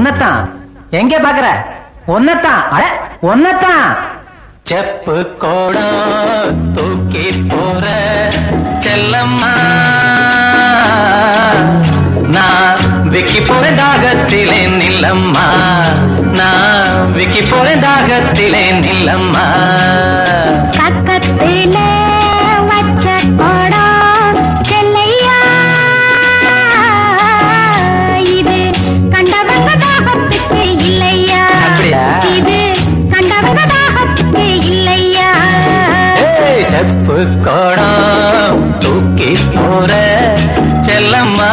ஒன்னத்தான் எங்க பாக்குற ஒன்னத்தான் அட ஒன்னத்தான் செப்பு கோடம் தூக்கி போற செல்லம்மா நான் விக்கி போற தாகத்திலே நில்லம்மா நான் விக்கி போற தாகத்திலே நில்லம்மா பக்கத்துல வச்ச கோடம் செல்லையா இது கண்டவங்க தாகத்துக்கு இல்லையா அப்படியா? இது கண்டவங்க தாகத்துக்கு இல்லையா ஏய், செப்பு கோடம் தூக்கி போற செல்லம்மா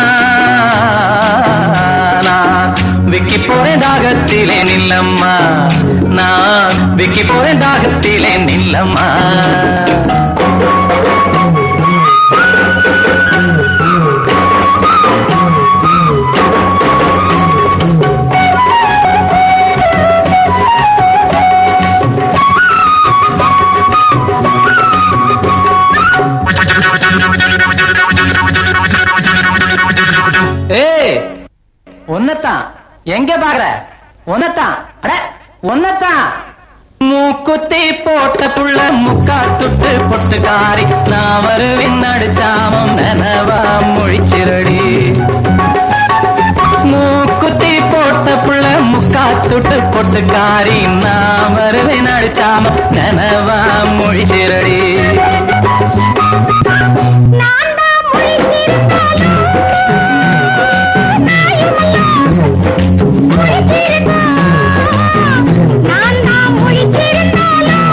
நான் விக்கி போறேன் தாகத்திலே நில்லம்மா நான் விக்கி போறேன் தாகத்திலே நில்லம்மா ஏய் ஒன்னத்தான் எங்க பாக்குற ஒன்னத்தான் அட ஒன்னத்தான் மூக்குத்தி போட்ட புள்ள முக்கா துட்டு பொட்டுக்காரி நான் வருவேன் நடிச்சாமம் நனவா மொழிச்சிரடி மூக்குத்தி போட்ட புள்ள முக்கா துட்டு பொட்டுக்காரி நான் வருவேன் நடிச்சாமம் நனவா மொழிச்சிரடி நான் தான் முழிச்சிருந்தாலும் நான் தான் முழிச்சிருந்தாலும்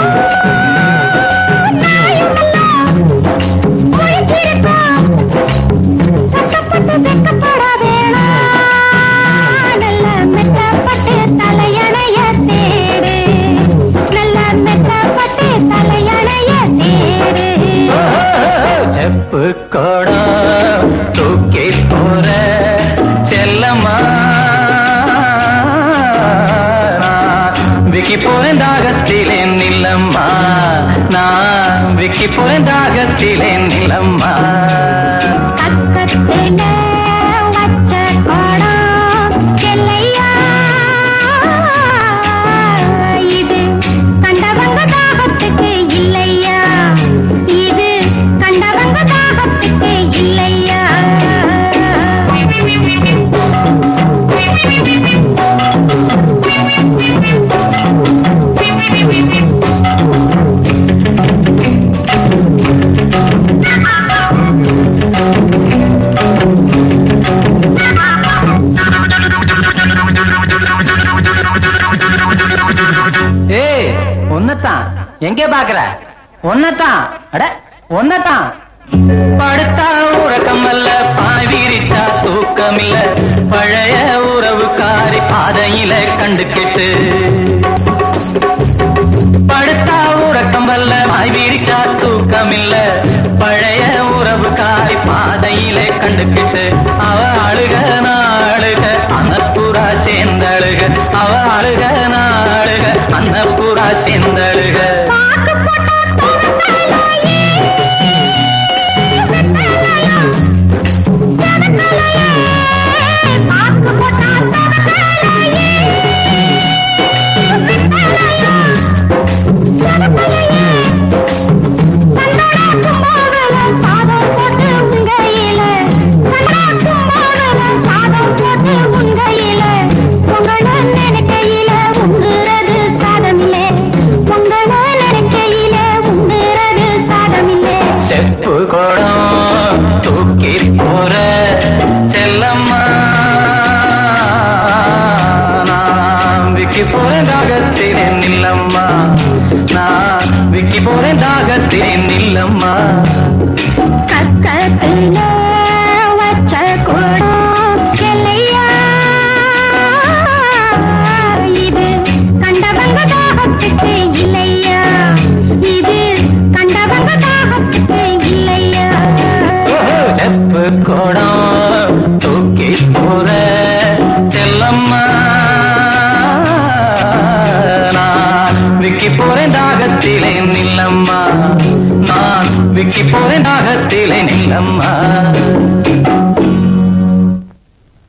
சட்டப்பட்டு வெக்கப்பட வேணாம் நல்ல மெத்தப்பட்டு தலையணைய தேடு நல்ல மெத்தப்பட்டு தலையணைய தேடு செப்பு கோடம் தூக்கி போற செல்லம்மா நான் விக்கி போறேன் தாகத்திலே நில்லம்மா நான் விக்கி போறேன் தாகத்திலே நில்லம்மா பக்கத்துல வச்ச கோடம் செல்லையா இது கண்டவங்க தாகத்துக்கு இல்லையா இது கண்டவங்க தாகத்துக்கு இல்லையா ஏய் ஒன்னத்தான் எங்க பாக்குற ஒன்னத்தான் அட ஒன்னத்தான் படுத்தா உறக்கம் அல்ல பாய் விரிச்சா தூக்கம் இல்ல பழைய உறவுக்காரி பாதையில கண்டு கெட்டு படுத்தா உறக்கம் வல்ல பாய் விரிச்சா தூக்கம் இல்ல பழைய உறவுக்காரி பாதையில கண்டு கெட்டு அவ அழுக நாளுக அன்னப்புறா சேர்ந்தழுக அவ அழுக நாளுக அன்னப்புறா சேர்ந்தழுக பாக்கு போட்டா தோணலையே பாக்கு போட்டா தோணலையே சாதம் போட்டு உங்கையில சாதம் போட்டு உங்கையில உங்கள நினைக்கையில உங்குறது சாதமில்லை உங்கள நினைக்கையில உங்குறது சாதமில்லை செப்பு குடம் தூக்கி போற செல்லம்மா நான் விக்கி போறேன் தாகத்திலே நில்லம்மா நான் விக்கி போறேன் தாகத்திலே நில்லம்மா கக்கத்துல வச்ச குடம் செல்லையா இது கண்டவங்க தாகத்துக்கு இல்லையா இது கண்டவங்க தாகத்துக்கு இல்லையா செப்பு குடம் தூக்கி போற செல்லம்மா நான் விக்கி போறேன் தாகத்திலே நில்லம்மா நான் விக்கி போறேன் தாகத்திலே நில்லம்மா